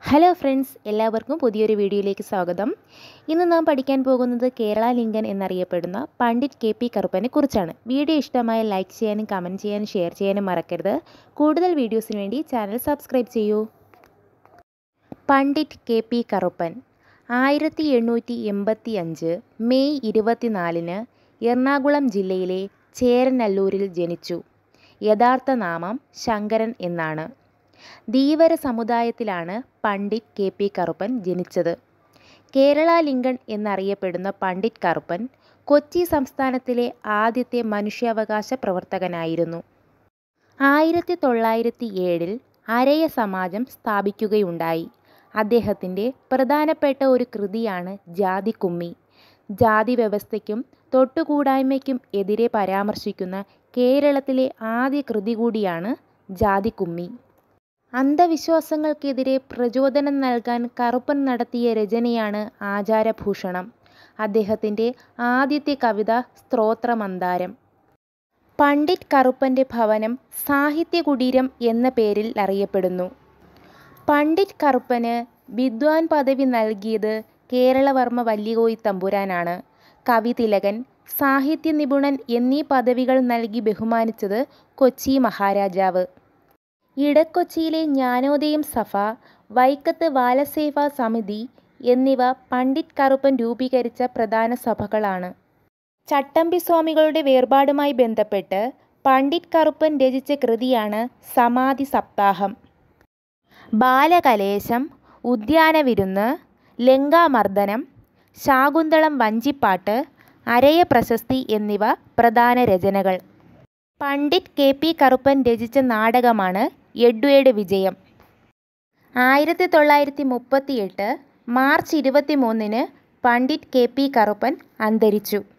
hello friends എല്ലാവർക്കും പുതിയൊരു വീഡിയോയിലേക്ക് സ്വാഗതം ഇന്ന് നാം പഠിക്കാൻ പോകുന്നത് കേരള ലിംഗൻ എന്നറിയപ്പെടുന്ന പണ്ഡിറ്റ് കെ പി കറുപ്പനെ കുറിച്ചാണ് വീഡിയോ ഇഷ്ടമായ ലൈക്ക് ചെയ്യാനും കമൻറ്റ് ചെയ്യാനും ഷെയർ ചെയ്യാനും മറക്കരുത് കൂടുതൽ വീഡിയോസിന് വേണ്ടി ചാനൽ സബ്സ്ക്രൈബ് ചെയ്യൂ പണ്ഡിറ്റ് കെ പി കറുപ്പൻ ആയിരത്തി എണ്ണൂറ്റി എൺപത്തി അഞ്ച് മെയ് ഇരുപത്തിനാലിന് എറണാകുളം ജില്ലയിലെ ചേരനല്ലൂരിൽ ജനിച്ചു യഥാർത്ഥ നാമം ശങ്കരൻ എന്നാണ് ധീവര സമുദായത്തിലാണ് പണ്ഡിറ്റ് കെ പി കറുപ്പൻ ജനിച്ചത് കേരള ലിങ്കൺ എന്നറിയപ്പെടുന്ന പണ്ഡിറ്റ് കറുപ്പൻ കൊച്ചി സംസ്ഥാനത്തിലെ ആദ്യത്തെ മനുഷ്യാവകാശ പ്രവർത്തകനായിരുന്നു ആയിരത്തി തൊള്ളായിരത്തി ഏഴിൽ അരയ സമാജം സ്ഥാപിക്കുകയുണ്ടായി അദ്ദേഹത്തിൻ്റെ പ്രധാനപ്പെട്ട ഒരു കൃതിയാണ് ജാതിക്കുമ്മി ജാതി വ്യവസ്ഥയ്ക്കും തൊട്ടുകൂടായ്മയ്ക്കും എതിരെ പരാമർശിക്കുന്ന കേരളത്തിലെ ആദ്യ കൃതി കൂടിയാണ് ജാതിക്കുമ്മി അന്ധവിശ്വാസങ്ങൾക്കെതിരെ പ്രചോദനം നൽകാൻ കറുപ്പൻ നടത്തിയ രചനയാണ് ആചാരഭൂഷണം അദ്ദേഹത്തിൻ്റെ ആദ്യത്തെ കവിത സ്ത്രോത്രമന്ദാരം പണ്ഡിറ്റ് കറുപ്പൻ്റെ ഭവനം സാഹിത്യ കുടീരം എന്ന പേരിൽ അറിയപ്പെടുന്നു പണ്ഡിറ്റ് കറുപ്പന് വിദ്വാൻ പദവി നൽകിയത് കേരളവർമ്മ വല്ലികോയി തമ്പുരാനാണ് കവിതിലകൻ സാഹിത്യ നിപുണൻ എന്നീ പദവികൾ നൽകി ബഹുമാനിച്ചത് കൊച്ചി മഹാരാജാവ് ഇടക്കൊച്ചിയിലെ ജ്ഞാനോദയം സഭ വൈക്കത്ത് ബാലസേവാ സമിതി എന്നിവ പണ്ഡിറ്റ് കറുപ്പൻ രൂപീകരിച്ച പ്രധാന സഭകളാണ് ചട്ടമ്പി സ്വാമികളുടെ വേർപാടുമായി ബന്ധപ്പെട്ട് പണ്ഡിറ്റ് കറുപ്പൻ രചിച്ച കൃതിയാണ് സമാധി സപ്താഹം ബാലകലേശം ഉദ്യാനവിരുന്ന് ലങ്കാമർദ്ദനം ശാകുന്തളം വഞ്ചിപ്പാട്ട് അരയ പ്രശസ്തി എന്നിവ പ്രധാന രചനകൾ പണ്ഡിറ്റ് കെ പി കറുപ്പൻ രചിച്ച നാടകമാണ് എഡ്വേഡ് വിജയം ആയിരത്തി തൊള്ളായിരത്തി മുപ്പത്തിയെട്ട് മാർച്ച് ഇരുപത്തി മൂന്നിന് പണ്ഡിറ്റ് കെ പി കറുപ്പൻ അന്തരിച്ചു